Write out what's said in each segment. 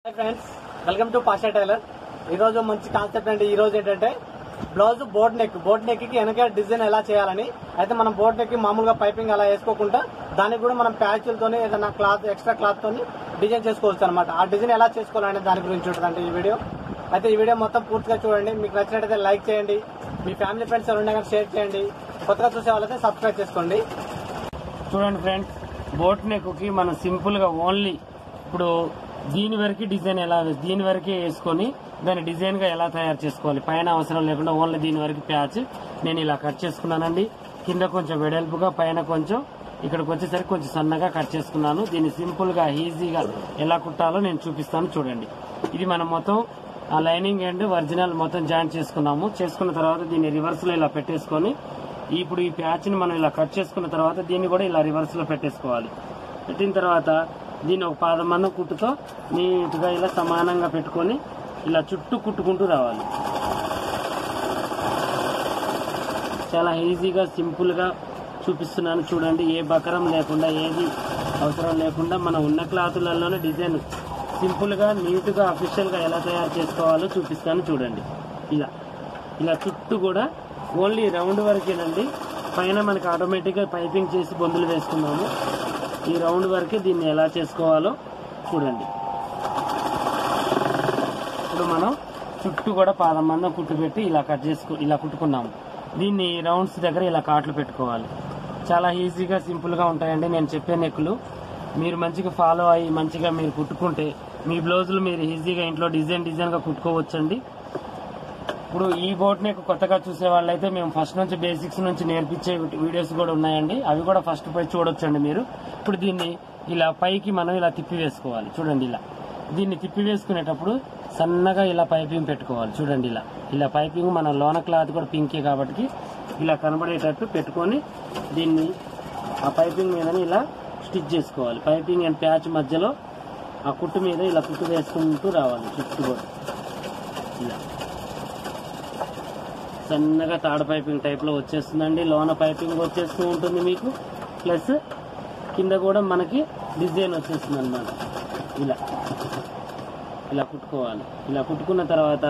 hi friends welcome to Pasha tailor ఈ రోజు మంచి కాన్సెప్ట్ అండి ఈ రోజు ఏంటంటే blouse boat neck boat neck కి వెనక డిజైన్ ఎలా చేయాలని అయితే మనం బోట్ నెక్ కి మామూలుగా పైపింగ్ అలా వేసుకోకుండా దానికి కూడా మనం ప్యాచ్లతోని ఏదైనా క్లాత్ ఎక్స్ట్రా క్లాత్ తోని డిజైన్ చేసుకోవచ్చు అనమాట ఆ డిజైన్ ఎలా చేసుకోవాలనే దాని గురించి ఉంటుందండి ఈ వీడియో అయితే ఈ వీడియో మొత్తం పూర్తిగా చూడండి మీకు నచ్చినట్టయితే లైక్ చేయండి మీ ఫ్యామిలీ ఫ్రెండ్స్ ఎవరు కానీ షేర్ చేయండి కొత్తగా చూసే వాళ్ళైతే సబ్స్క్రైబ్ చేసుకోండి చూడండి ఫ్రెండ్స్ బోట్ నెక్కి మనం సింపుల్ గా ఓన్లీ ఇప్పుడు దీని వరకు డిజైన్ ఎలా దీని వరకే వేసుకొని దాన్ని డిజైన్ గా ఎలా తయారు చేసుకోవాలి పైన అవసరం లేకుండా ఓన్లీ దీని వరకు ప్యాచ్ నేను ఇలా కట్ చేసుకున్నానండి కింద కొంచెం వెడల్పుగా పైన కొంచెం ఇక్కడికి వచ్చేసరికి కొంచెం సన్నగా కట్ చేసుకున్నాను దీన్ని సింపుల్ గా ఈజీగా ఎలా కుట్టాలో నేను చూపిస్తాను చూడండి ఇది మనం మొత్తం ఆ లైనింగ్ అండ్ ఒరిజినల్ మొత్తం జాయిన్ చేసుకున్నాము చేసుకున్న తర్వాత దీన్ని రివర్స్ లో ఇలా పెట్టేసుకొని ఇప్పుడు ఈ ప్యాచ్ ని మనం ఇలా కట్ చేసుకున్న తర్వాత దీన్ని కూడా ఇలా రివర్స్ లో పెట్టేసుకోవాలి పెట్టిన తర్వాత దీన్ని ఒక పాదం మందం కుట్టుతో నీట్ గా ఇలా సమానంగా పెట్టుకొని ఇలా చుట్టూ కుట్టుకుంటూ రావాలి చాలా ఈజీగా సింపుల్ గా చూపిస్తున్నాను చూడండి ఏ బకరం లేకుండా ఏది అవసరం లేకుండా మన ఉన్న క్లాతులలోనే డిజైన్ సింపుల్ గా నీట్ గా అఫీషియల్ గా ఎలా తయారు చేసుకోవాలో చూపిస్తాను చూడండి ఇలా ఇలా చుట్టూ కూడా ఓన్లీ రౌండ్ వరకేనండి పైన మనకి ఆటోమేటిక్ గా పైపింగ్ చేసి బొందులు వేసుకున్నాము ఈ రౌండ్ వరకే దీన్ని ఎలా చేసుకోవాలో చూడండి ఇప్పుడు మనం చుట్టూ కూడా పాదం మందం కుట్టు పెట్టి ఇలా కట్ చేసుకు ఇలా కుట్టుకున్నాము దీన్ని రౌండ్స్ దగ్గర ఇలా కాట్లు పెట్టుకోవాలి చాలా ఈజీగా సింపుల్ గా ఉంటాయండి నేను చెప్పే నెక్కులు మీరు మంచిగా ఫాలో అయ్యి మంచిగా మీరు కుట్టుకుంటే మీ బ్లౌజులు మీరు ఈజీగా ఇంట్లో డిజైన్ డిజైన్ గా కుట్టుకోవచ్చండి ఇప్పుడు ఈ బోట్ నెక్ కొత్తగా చూసే వాళ్ళైతే మేము ఫస్ట్ నుంచి బేసిక్స్ నుంచి నేర్పించే వీడియోస్ కూడా ఉన్నాయండి అవి కూడా ఫస్ట్ పోయి చూడొచ్చండి మీరు ఇప్పుడు దీన్ని ఇలా పైకి మనం ఇలా తిప్పి వేసుకోవాలి చూడండి ఇలా దీన్ని తిప్పి వేసుకునేటప్పుడు సన్నగా ఇలా పైపింగ్ పెట్టుకోవాలి చూడండి ఇలా ఇలా పైపింగ్ మన లోన క్లాత్ కూడా పింకే కాబట్టి ఇలా కనబడేటట్టు పెట్టుకొని దీన్ని ఆ పైపింగ్ మీద ఇలా స్టిచ్ చేసుకోవాలి పైపింగ్ అండ్ ప్యాచ్ మధ్యలో ఆ కుట్టు మీద ఇలా కుట్టు వేసుకుంటూ రావాలి చుట్టూ కూడా ఇలా సన్నగా తాడు పైపింగ్ టైప్ లో వచ్చేస్తుందండి లోన పైపింగ్ వచ్చేస్తూ ఉంటుంది మీకు ప్లస్ కింద కూడా మనకి డిజైన్ వచ్చేస్తుంది అనమాట ఇలా ఇలా కుట్టుకోవాలి ఇలా కుట్టుకున్న తర్వాత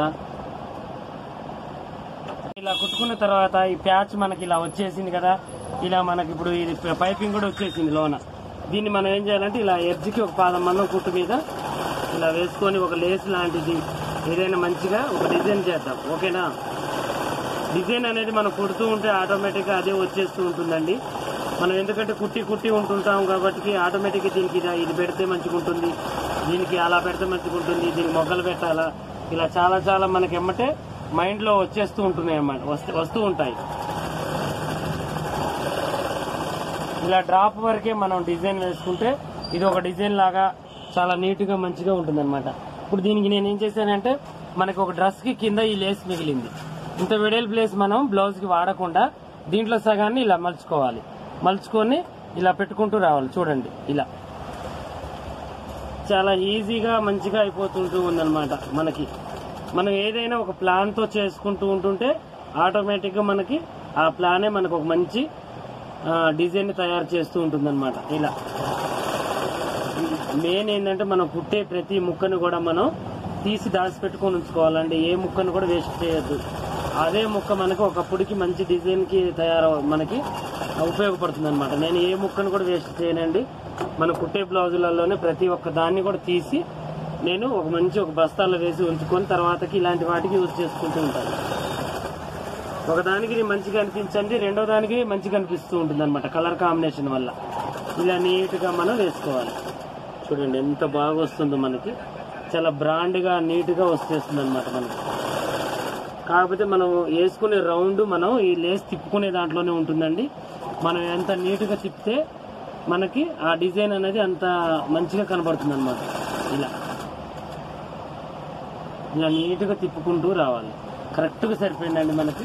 ఇలా కుట్టుకున్న తర్వాత ఈ ప్యాచ్ మనకి ఇలా వచ్చేసింది కదా ఇలా మనకి ఇప్పుడు ఇది పైపింగ్ కూడా వచ్చేసింది లోన దీన్ని మనం ఏం చేయాలంటే ఇలా ఎడ్జ్కి ఒక పాదం మందం కుట్టు మీద ఇలా వేసుకొని ఒక లేస్ లాంటిది ఏదైనా మంచిగా ఒక డిజైన్ చేద్దాం ఓకేనా డిజైన్ అనేది మనం కుడుతూ ఉంటే ఆటోమేటిక్గా అదే వచ్చేస్తూ ఉంటుందండి మనం ఎందుకంటే కుట్టి కుట్టి ఉంటుంటాం కాబట్టి ఆటోమేటిక్గా దీనికి ఇది ఇది పెడితే మంచిగా ఉంటుంది దీనికి అలా పెడితే మంచిగా ఉంటుంది దీనికి మొగ్గలు పెట్టాలా ఇలా చాలా చాలా మనకి ఎమ్మటే మైండ్లో వచ్చేస్తూ ఉంటున్నాయి అన్నమాట వస్తూ వస్తూ ఉంటాయి ఇలా డ్రాప్ వరకే మనం డిజైన్ వేసుకుంటే ఇది ఒక డిజైన్ లాగా చాలా నీట్గా మంచిగా ఉంటుంది ఇప్పుడు దీనికి నేను ఏం చేశానంటే మనకి ఒక డ్రెస్ కి కింద ఈ లేస్ మిగిలింది ఇంత వెడల్ ప్లేస్ మనం బ్లౌజ్ కి వాడకుండా దీంట్లో సగాన్ని ఇలా మలుచుకోవాలి మలుచుకొని ఇలా పెట్టుకుంటూ రావాలి చూడండి ఇలా చాలా ఈజీగా మంచిగా అయిపోతుంటూ ఉందన్నమాట మనకి మనం ఏదైనా ఒక ప్లాన్ తో చేసుకుంటూ ఉంటుంటే ఆటోమేటిక్ గా మనకి ఆ ప్లానే మనకు ఒక మంచి డిజైన్ తయారు చేస్తూ ఉంటుందన్నమాట ఇలా మెయిన్ ఏంటంటే మనం కుట్టే ప్రతి ముక్కను కూడా మనం తీసి దాచిపెట్టుకొని ఉంచుకోవాలండి ఏ ముక్కను కూడా వేస్ట్ చేయొద్దు అదే ముక్క మనకు ఒకప్పుడుకి మంచి డిజైన్ కి తయారు మనకి ఉపయోగపడుతుంది అనమాట నేను ఏ ముక్కను కూడా వేస్ట్ చేయనండి మన కుట్టే బ్లౌజులలోనే ప్రతి ఒక్క దాన్ని కూడా తీసి నేను ఒక మంచి ఒక బస్తాలో వేసి ఉంచుకొని తర్వాతకి ఇలాంటి వాటికి యూజ్ చేసుకుంటూ ఉంటాను ఒకదానికి ఇది మంచిగా అనిపించండి రెండో దానికి మంచిగా అనిపిస్తూ ఉంటుంది అనమాట కలర్ కాంబినేషన్ వల్ల ఇలా నీట్ గా మనం వేసుకోవాలి చూడండి ఎంత బాగా వస్తుందో మనకి చాలా బ్రాండ్ గా నీట్ గా వచ్చేస్తుంది అనమాట మనకి కాకపోతే మనం వేసుకునే రౌండ్ మనం ఈ లేస్ తిప్పుకునే దాంట్లోనే ఉంటుందండి మనం ఎంత నీట్ గా తిప్పితే మనకి ఆ డిజైన్ అనేది అంత మంచిగా కనబడుతుంది అనమాట ఇలా ఇలా నీట్ గా తిప్పుకుంటూ రావాలి కరెక్ట్ గా సరిపోయిందండి మనకి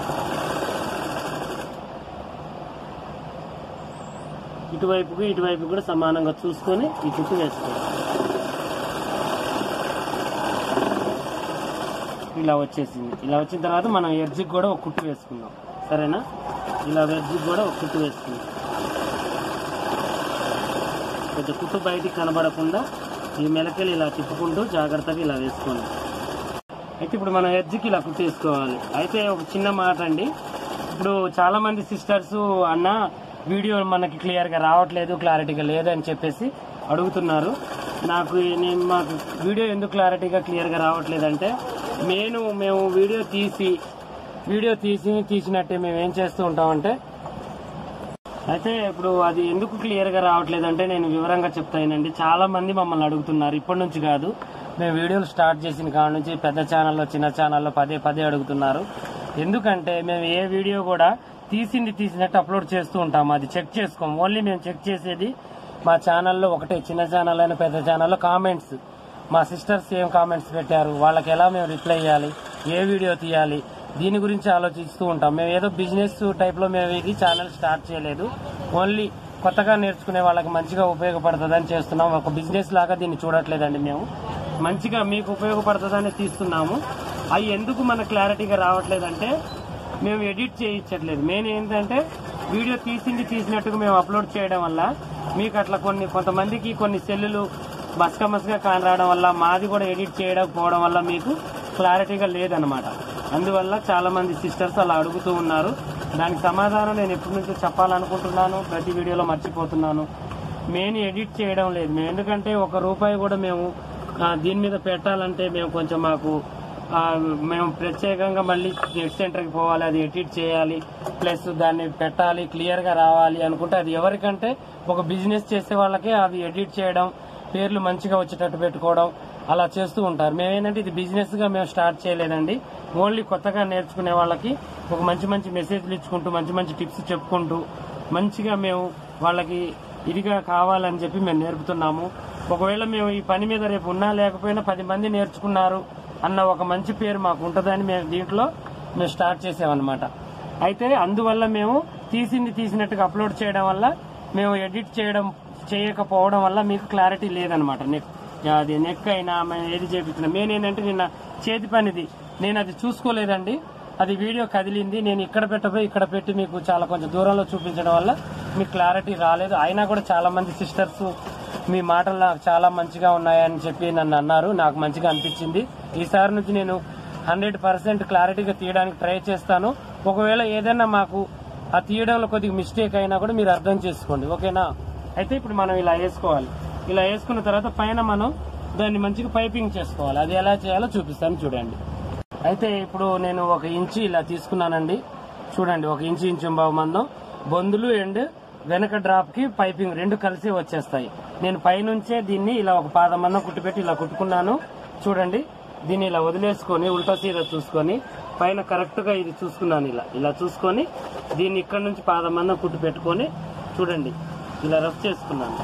ఇటువైపుకి ఇటువైపు కూడా సమానంగా చూసుకొని ఈ కుట్టు వేసుకోవాలి ఇలా వచ్చేసింది ఇలా వచ్చిన తర్వాత మనం ఎడ్జ్కి కూడా ఒక కుట్టు వేసుకుందాం సరేనా ఇలా ఎడ్జ్కి కూడా ఒక కుట్టు వేసుకుందాం కొంచెం కుట్టు బయటికి కనబడకుండా ఈ మెలకలు ఇలా తిప్పుకుంటూ జాగ్రత్తగా ఇలా వేసుకోండి అయితే ఇప్పుడు మనం ఎడ్జ్కి ఇలా కుట్టేసుకోవాలి అయితే ఒక చిన్న మాట అండి ఇప్పుడు చాలా మంది సిస్టర్స్ అన్న వీడియో మనకి క్లియర్ గా రావట్లేదు క్లారిటీగా లేదని చెప్పేసి అడుగుతున్నారు నాకు ఈ- నేను మాకు వీడియో ఎందుకు క్లారిటీగా క్లియర్ గా రావట్లేదు అంటే నేను మేము వీడియో తీసి వీడియో తీసి తీసినట్టే మేము ఏం చేస్తూ ఉంటామంటే అయితే ఇప్పుడు అది ఎందుకు క్లియర్ గా రావట్లేదు అంటే నేను వివరంగా చెప్తానండి చాలా మంది మమ్మల్ని అడుగుతున్నారు ఇప్పటి నుంచి కాదు మేము వీడియోలు స్టార్ట్ చేసిన కాడ నుంచి పెద్ద ఛానల్లో చిన్న ఛానల్లో పదే పదే అడుగుతున్నారు ఎందుకంటే మేము ఏ వీడియో కూడా తీసింది తీసినట్టు అప్లోడ్ చేస్తూ ఉంటాము అది చెక్ చేసుకోం ఓన్లీ మేము చెక్ చేసేది మా ఛానల్లో ఒకటే చిన్న ఛానల్ అయినా పెద్ద ఛానల్లో కామెంట్స్ మా సిస్టర్స్ ఏం కామెంట్స్ పెట్టారు వాళ్ళకి ఎలా మేము రిప్లై ఇవ్వాలి ఏ వీడియో తీయాలి దీని గురించి ఆలోచిస్తూ ఉంటాం మేము ఏదో బిజినెస్ టైప్ లో మేము ఇది ఛానల్ స్టార్ట్ చేయలేదు ఓన్లీ కొత్తగా నేర్చుకునే వాళ్ళకి మంచిగా ఉపయోగపడుతుందని చేస్తున్నాం ఒక బిజినెస్ లాగా దీన్ని చూడట్లేదండి మేము మంచిగా మీకు ఉపయోగపడుతుందని తీస్తున్నాము అవి ఎందుకు మన క్లారిటీగా రావట్లేదంటే మేము ఎడిట్ చేయించట్లేదు మెయిన్ ఏంటంటే వీడియో తీసింది తీసినట్టుగా మేము అప్లోడ్ చేయడం వల్ల మీకు అట్లా కొన్ని కొంతమందికి కొన్ని సెల్లులు బస్క మస్గా కాని రావడం వల్ల మాది కూడా ఎడిట్ చేయడం పోవడం వల్ల మీకు క్లారిటీగా లేదనమాట అందువల్ల చాలా మంది సిస్టర్స్ అలా అడుగుతూ ఉన్నారు దానికి సమాధానం నేను ఎప్పటి నుంచో చెప్పాలనుకుంటున్నాను ప్రతి వీడియోలో మర్చిపోతున్నాను మెయిన్ ఎడిట్ చేయడం లేదు మేము ఎందుకంటే ఒక రూపాయి కూడా మేము ఆ, దీని మీద పెట్టాలంటే మేము కొంచెం మాకు ఆ, మేము ప్రత్యేకంగా మళ్ళీ నెట్ సెంటర్కి పోవాలి అది ఎడిట్ చేయాలి ప్లస్ దాన్ని పెట్టాలి క్లియర్గా రావాలి అనుకుంటే అది ఎవరికంటే ఒక బిజినెస్ చేసే వాళ్ళకే అవి ఎడిట్ చేయడం పేర్లు మంచిగా వచ్చేటట్టు పెట్టుకోవడం అలా చేస్తూ ఉంటారు మేమేంటంటే ఇది బిజినెస్ గా మేము స్టార్ట్ చేయలేదండి ఓన్లీ కొత్తగా నేర్చుకునే వాళ్ళకి ఒక మంచి మంచి మెసేజ్లు ఇచ్చుకుంటూ మంచి మంచి టిప్స్ చెప్పుకుంటూ మంచిగా మేము వాళ్ళకి ఇదిగా కావాలని చెప్పి మేము నేర్పుతున్నాము ఒకవేళ మేము ఈ పని మీద రేపు ఉన్నా లేకపోయినా పది మంది నేర్చుకున్నారు అన్న ఒక మంచి పేరు మాకు ఉంటుందని మేము దీంట్లో మేము స్టార్ట్ చేసామన్నమాట అయితే అందువల్ల మేము తీసింది తీసినట్టుగా అప్లోడ్ చేయడం వల్ల మేము ఎడిట్ చేయడం చేయకపోవడం వల్ల మీకు క్లారిటీ లేదనమాట నెక్ అది నెక్ అయినా మేము ఏది చేపించినా మెయిన్ ఏంటంటే నిన్న చేతి పనిది నేను అది చూసుకోలేదండి అది వీడియో కదిలింది నేను ఇక్కడ పెట్టబోయి ఇక్కడ పెట్టి మీకు చాలా కొంచెం దూరంలో చూపించడం వల్ల మీకు క్లారిటీ రాలేదు అయినా కూడా చాలా మంది సిస్టర్స్ మీ మాటలు నాకు చాలా మంచిగా ఉన్నాయని చెప్పి నన్ను అన్నారు నాకు మంచిగా అనిపించింది ఈసారి నుంచి నేను హండ్రెడ్ పర్సెంట్ క్లారిటీగా తీయడానికి ట్రై చేస్తాను ఒకవేళ ఏదైనా మాకు ఆ తీయడంలో కొద్దిగా మిస్టేక్ అయినా కూడా మీరు అర్థం చేసుకోండి ఓకేనా అయితే ఇప్పుడు మనం ఇలా వేసుకోవాలి ఇలా వేసుకున్న తర్వాత పైన మనం దాన్ని మంచిగా పైపింగ్ చేసుకోవాలి అది ఎలా చేయాలో చూపిస్తాను చూడండి అయితే ఇప్పుడు నేను ఒక ఇంచు ఇలా తీసుకున్నానండి చూడండి ఒక ఇంచు ఇంచు బావు మందం బొందులు అండ్ వెనక డ్రాప్ కి పైపింగ్ రెండు కలిసి వచ్చేస్తాయి నేను పైనుంచే దీన్ని ఇలా ఒక పాదం మందం కుట్టిపెట్టి ఇలా కుట్టుకున్నాను చూడండి దీన్ని ఇలా వదిలేసుకొని ఉల్టా సీదా చూసుకొని పైన కరెక్ట్ గా ఇది చూసుకున్నాను ఇలా ఇలా చూసుకొని దీన్ని ఇక్కడ నుంచి పాదం మందం కుట్టి పెట్టుకొని చూడండి ఇలా రఫ్ చేసుకున్నాను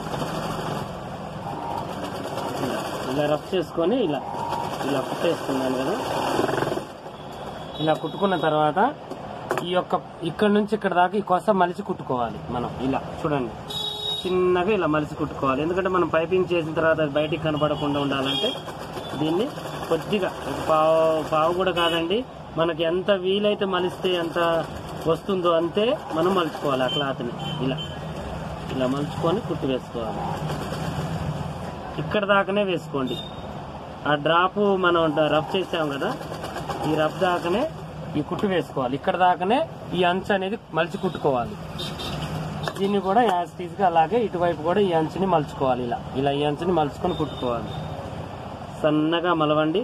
ఇలా ఇలా రఫ్ చేసుకొని ఇలా ఇలా కుట్టేసుకున్నాను కదా ఇలా కుట్టుకున్న తర్వాత ఈ యొక్క ఇక్కడ నుంచి ఇక్కడ దాకా ఈ కొస మలిచి కుట్టుకోవాలి మనం ఇలా చూడండి చిన్నగా ఇలా మలిచి కుట్టుకోవాలి ఎందుకంటే మనం పైపింగ్ చేసిన తర్వాత అది బయటికి కనపడకుండా ఉండాలంటే దీన్ని కొద్దిగా ఒక పావు పావు కూడా కాదండి మనకి ఎంత వీలైతే మలిస్తే ఎంత వస్తుందో అంతే మనం మలుచుకోవాలి ఆ క్లాత్ని ఇలా ఇలా మలుచుకొని కుట్టు వేసుకోవాలి ఇక్కడ దాకానే వేసుకోండి ఆ డ్రాప్ మనం రఫ్ చేసాం కదా ఈ రఫ్ దాకానే ఈ కుట్టు వేసుకోవాలి ఇక్కడ దాకానే ఈ అంచు అనేది మలిచి కుట్టుకోవాలి దీన్ని కూడా యాజ్ గా అలాగే ఇటువైపు కూడా ఈ అంచుని మలుచుకోవాలి ఇలా ఇలా ఈ అంచుని మలుచుకొని కుట్టుకోవాలి సన్నగా మలవండి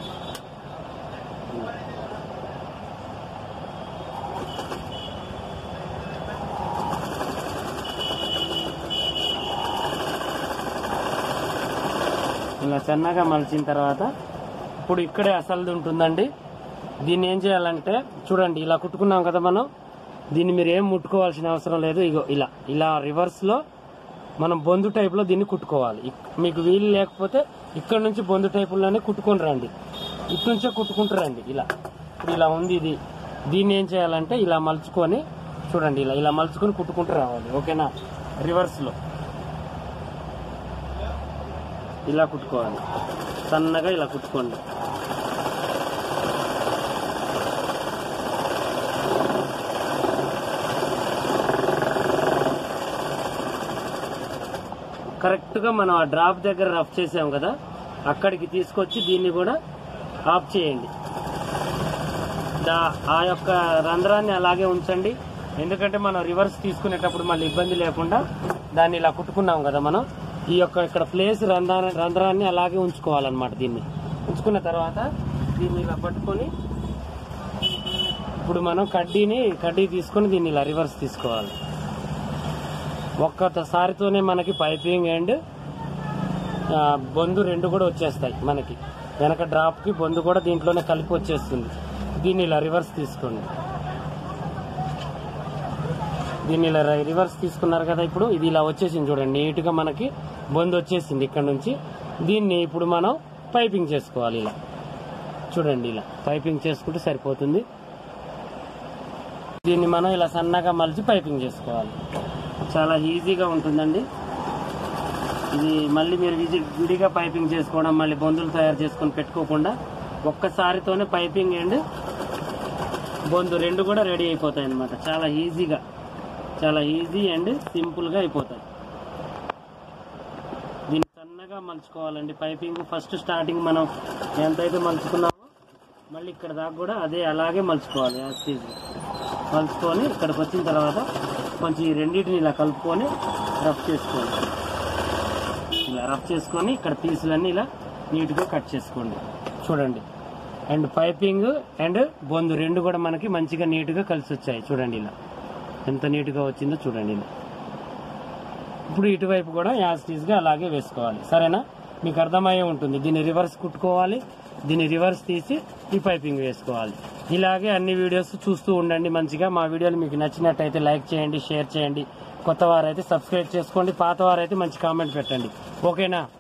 ఇలా సన్నగా మలిచిన తర్వాత ఇప్పుడు ఇక్కడే అసలుది ఉంటుందండి దీన్ని ఏం చేయాలంటే చూడండి ఇలా కుట్టుకున్నాం కదా మనం దీన్ని మీరు ఏం ముట్టుకోవాల్సిన అవసరం లేదు ఇగో ఇలా ఇలా రివర్స్ లో మనం బొందు టైప్ లో దీన్ని కుట్టుకోవాలి ఇక్- మీకు వీలు లేకపోతే ఇక్కడ నుంచి బొందు టైపులోనే కుట్టుకొని రండి ఇటు నుంచే కుట్టుకుంటూ రండి ఇలా ఇప్పుడు ఇలా ఉంది ఇది దీన్ని ఏం చేయాలంటే ఇలా మలుచుకొని చూడండి ఇలా ఇలా మలుచుకొని కుట్టుకుంటూ రావాలి ఓకేనా రివర్స్ లో ఇలా కుట్టుకోవాలి సన్నగా ఇలా కుట్టుకోండి కరెక్ట్ గా మనం ఆ డ్రాప్ దగ్గర రఫ్ చేసాం కదా అక్కడికి తీసుకొచ్చి దీన్ని కూడా ఆఫ్ చేయండి దా- ఆ యొక్క రంధ్రాన్ని అలాగే ఉంచండి ఎందుకంటే మనం రివర్స్ తీసుకునేటప్పుడు మళ్ళీ ఇబ్బంది లేకుండా దాన్ని ఇలా కుట్టుకున్నాం కదా మనం ఈ యొక్క ఇక్కడ ప్లేస్ రంధ్రా రంధ్రాన్ని అలాగే ఉంచుకోవాలన్నమాట దీన్ని ఉంచుకున్న తర్వాత దీన్ని ఇలా పట్టుకొని ఇప్పుడు మనం కడ్డీని కడ్డీ తీసుకొని దీన్ని ఇలా రివర్స్ తీసుకోవాలి ఒక్కసారితోనే మనకి పైపింగ్ అండ్ ఆ, బొందు రెండు కూడా వచ్చేస్తాయి మనకి వెనక డ్రాప్ కి బొందు కూడా దీంట్లోనే కలిపి వచ్చేస్తుంది దీన్ని ఇలా రివర్స్ తీసుకోండి దీన్ని ఇలా రి- రివర్స్ తీసుకున్నారు కదా ఇప్పుడు ఇది ఇలా వచ్చేసింది చూడండి నీట్ గా మనకి బొందు వచ్చేసింది ఇక్కడ నుంచి దీన్ని ఇప్పుడు మనం పైపింగ్ చేసుకోవాలి ఇలా చూడండి ఇలా పైపింగ్ చేసుకుంటే సరిపోతుంది దీన్ని మనం ఇలా సన్నగా మలిచి పైపింగ్ చేసుకోవాలి చాలా ఈజీగా ఉంటుందండి ఇది మళ్ళీ మీరు విజి- విడిగా పైపింగ్ చేసుకోవడం మళ్ళీ బొందులు తయారు చేసుకొని పెట్టుకోకుండా ఒక్కసారితోనే పైపింగ్ అండ్ బొందు రెండు కూడా రెడీ అయిపోతాయి అన్నమాట చాలా ఈజీగా చాలా ఈజీ అండ్ సింపుల్ గా అయిపోతాయి దీన్ని సన్నగా మలుచుకోవాలండి పైపింగ్ ఫస్ట్ స్టార్టింగ్ మనం ఎంతైతే మలుచుకున్నామో మళ్ళీ ఇక్కడ దాకా కూడా అదే అలాగే మలుచుకోవాలి యాజ్ టీజ్ మలుచుకొని ఇక్కడికి వచ్చిన తర్వాత కొంచెం ఈ రెండింటిని ఇలా కలుపుకొని రఫ్ చేసుకోండి ఇలా రఫ్ చేసుకొని ఇక్కడ పీసులన్నీ ఇలా నీట్గా కట్ చేసుకోండి చూడండి అండ్ పైపింగ్ అండ్ బొందు రెండు కూడా మనకి మంచిగా నీట్గా కలిసి వచ్చాయి చూడండి ఇలా ఎంత నీట్గా వచ్చిందో చూడండి ఇలా ఇప్పుడు ఇటువైపు కూడా యాజ్ టీజ్గా అలాగే వేసుకోవాలి సరేనా మీకు అర్థమయ్యే ఉంటుంది దీన్ని రివర్స్ కుట్టుకోవాలి దీన్ని రివర్స్ తీసి ఈ పైపింగ్ వేసుకోవాలి ఇలాగే అన్ని వీడియోస్ చూస్తూ ఉండండి మంచిగా మా వీడియోలు మీకు నచ్చినట్టయితే లైక్ చేయండి షేర్ చేయండి కొత్త వారైతే సబ్స్క్రైబ్ చేసుకోండి పాత వారైతే మంచి కామెంట్ పెట్టండి ఓకేనా